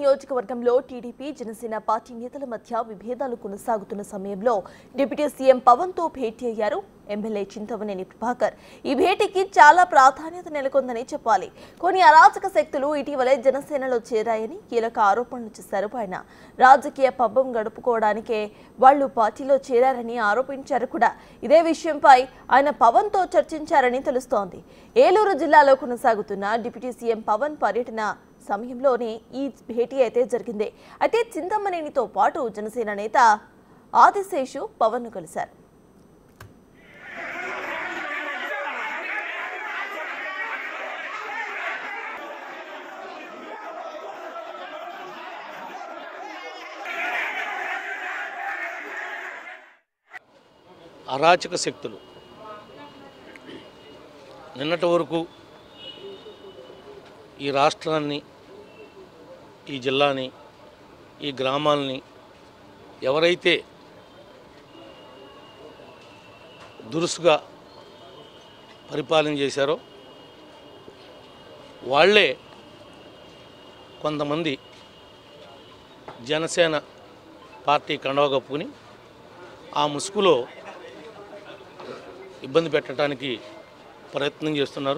నియోజకవర్గంలో TDP Janasena party నేతల మధ్య విభేదాలు కొనసాగుతున్న సమయంలో డిప్యూటీ సీఎం పవన్ తో భేటీ అయ్యారు ఎమ్మెల్యే చింతవనేని ప్రభాకర్ ఈ భేటీకి చాలా ప్రాధాన్యత నెలకొందని చెప్పాలి కొన్ని అరాచక శక్తులు ఇటీవలే జనసేనలో చేరాయని కీలక ఆరోపణలు చేశారు ఆయన రాజకీయ పబ్బం గడుపుకోవడానికే వాళ్లు పార్టీలో చేరారని ఆరోపించారు కూడా ఇదే విషయంపై ఆయన పవన్ తో చర్చించారని తెలుస్తోంది ఏలూరు జిల్లాలో కొనసాగుతున్న డిప్యూటీ సీఎం పవన్ పర్యటన సమయంలోనే ఈ భేటీ అయితే జరిగింది అయితే చింతమనేనితో పాటు జనసేన నేత ఆదిశేషు పవన్ను కలిశారు అరాచక శక్తులు నిన్నటి వరకు ఈ రాష్ట్రాన్ని ఈ జిల్లాని ఈ గ్రామాలని ఎవరైతే దురుసుగా పరిపాలన చేశారో వాళ్ళే కొంతమంది జనసేన పార్టీ కండవ కప్పుకుని ఆ ముసుగులో ఇబ్బంది పెట్టడానికి ప్రయత్నం చేస్తున్నారు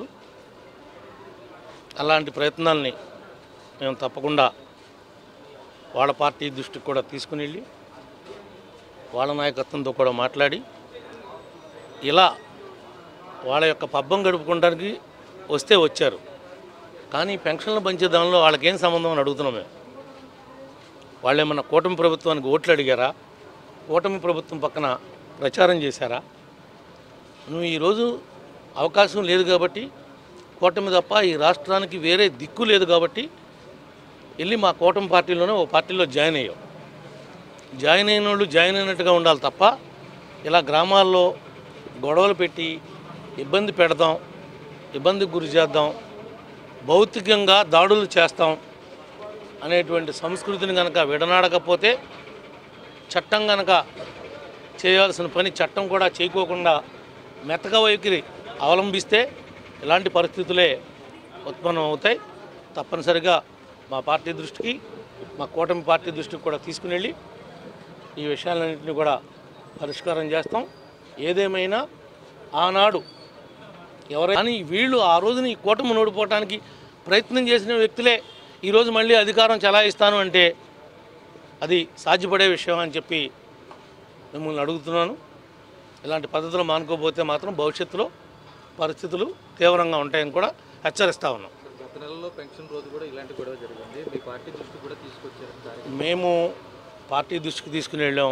అలాంటి ప్రయత్నాల్ని మేము తప్పకుండా వాళ్ళ పార్టీ దృష్టికి కూడా తీసుకుని వెళ్ళి వాళ్ళ నాయకత్వంతో కూడా మాట్లాడి ఇలా వాళ్ళ యొక్క పబ్బం గడుపుకోవడానికి వస్తే వచ్చారు కానీ పెన్షన్లు పంచే దానిలో వాళ్ళకేం సంబంధం అని అడుగుతున్నాం మేము వాళ్ళు ఏమన్నా కూటమి ప్రభుత్వానికి ఓట్లు అడిగారా కూటమి ప్రభుత్వం పక్కన ప్రచారం చేశారా నువ్వు ఈరోజు అవకాశం లేదు కాబట్టి కూటమి తప్ప ఈ రాష్ట్రానికి వేరే దిక్కు లేదు కాబట్టి వెళ్ళి మా కూటమి పార్టీలోనే ఓ పార్టీలో జాయిన్ అయ్యావు జాయిన్ అయిన వాళ్ళు జాయిన్ అయినట్టుగా ఉండాలి తప్ప ఇలా గ్రామాల్లో గొడవలు పెట్టి ఇబ్బంది పెడదాం ఇబ్బందికి గురి చేద్దాం భౌతికంగా దాడులు చేస్తాం అనేటువంటి సంస్కృతిని కనుక విడనాడకపోతే చట్టం కనుక చేయాల్సిన పని చట్టం కూడా చేయకోకుండా మెత్తగా వైఖరి అవలంబిస్తే ఇలాంటి పరిస్థితులే ఉత్పన్నం అవుతాయి తప్పనిసరిగా మా పార్టీ దృష్టికి మా కూటమి పార్టీ దృష్టికి కూడా తీసుకుని వెళ్ళి ఈ విషయాలన్నింటినీ కూడా పరిష్కారం చేస్తాం ఏదేమైనా ఆనాడు ఎవరైనా కానీ వీళ్ళు ఆ రోజున ఈ కూటమి ఓడిపోవటానికి ప్రయత్నం చేసిన వ్యక్తులే ఈరోజు మళ్ళీ అధికారం చలాయిస్తాను అంటే అది సాధ్యపడే విషయం అని చెప్పి మిమ్మల్ని అడుగుతున్నాను ఇలాంటి పద్ధతులు మానుకోకపోతే మాత్రం భవిష్యత్తులో పరిస్థితులు తీవ్రంగా ఉంటాయని కూడా హెచ్చరిస్తా ఉన్నాం గత నెలలో పెన్షన్ రోజు కూడా ఇలాంటి గొడవ జరిగింది మీ పార్టీ దృష్టి కూడా తీసుకొచ్చారు దానికి మేము పార్టీ దృష్టికి తీసుకుని వెళ్ళాం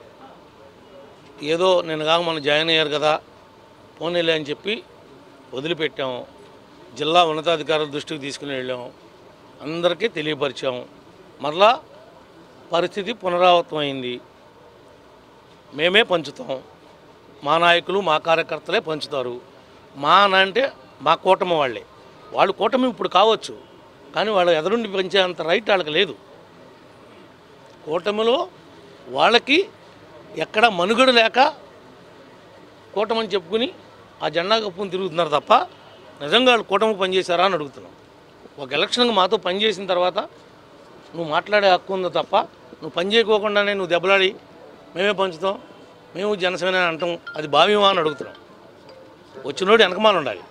ఏదో నేను కాక మనం జాయిన్ అయ్యారు కదా పోనీలే అని చెప్పి వదిలిపెట్టాం జిల్లా ఉన్నతాధికారుల దృష్టికి తీసుకుని వెళ్ళాం అందరికీ తెలియపరిచాం మరలా పరిస్థితి పునరావృతమైంది మేమే పంచుతాం మా నాయకులు మా కార్యకర్తలే పంచుతారు మా అని అంటే మా కూటమి వాళ్ళే వాళ్ళు కూటమి ఇప్పుడు కావచ్చు కానీ వాళ్ళు ఎదురుండి పెంచేంత రైట్ వాళ్ళకి లేదు కూటమిలో వాళ్ళకి ఎక్కడ మనుగడ లేక కూటమని చెప్పుకుని ఆ జెండా కప్పుకుని తిరుగుతున్నారు తప్ప నిజంగా వాళ్ళు కూటమి పనిచేశారా అని అడుగుతున్నాం ఒక ఎలక్షన్కి మాతో పనిచేసిన తర్వాత నువ్వు మాట్లాడే హక్కు ఉందో తప్ప నువ్వు పని చేయకోకుండానే నువ్వు దెబ్బలాడి మేమే పంచుతాం మేము జనసేన అని అంటాం అది భావ్యమా అని అడుగుతున్నాం వచ్చినోడు వెనకమాల ఉండాలి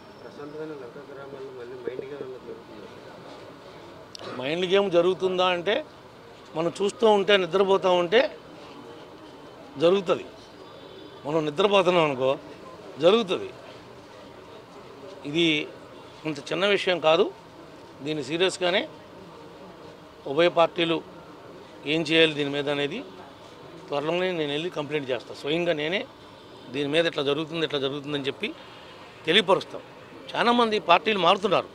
మైండ్ గేమ్ జరుగుతుందా అంటే మనం చూస్తూ ఉంటే నిద్రపోతూ ఉంటే జరుగుతుంది మనం నిద్రపోతున్నాం అనుకో జరుగుతుంది ఇది ఇంత చిన్న విషయం కాదు దీన్ని సీరియస్గానే ఉభయ పార్టీలు ఏం చేయాలి దీని మీద అనేది త్వరలోనే నేను వెళ్ళి కంప్లైంట్ చేస్తాను స్వయంగా నేనే దీని మీద ఇట్లా జరుగుతుంది ఇట్లా జరుగుతుందని చెప్పి తెలియపరుస్తాం చాలామంది పార్టీలు మారుతున్నారు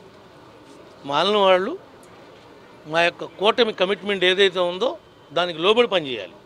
మారిన వాళ్ళు మా యొక్క కూటమి కమిట్మెంట్ ఏదైతే ఉందో దానికి లోబడి పనిచేయాలి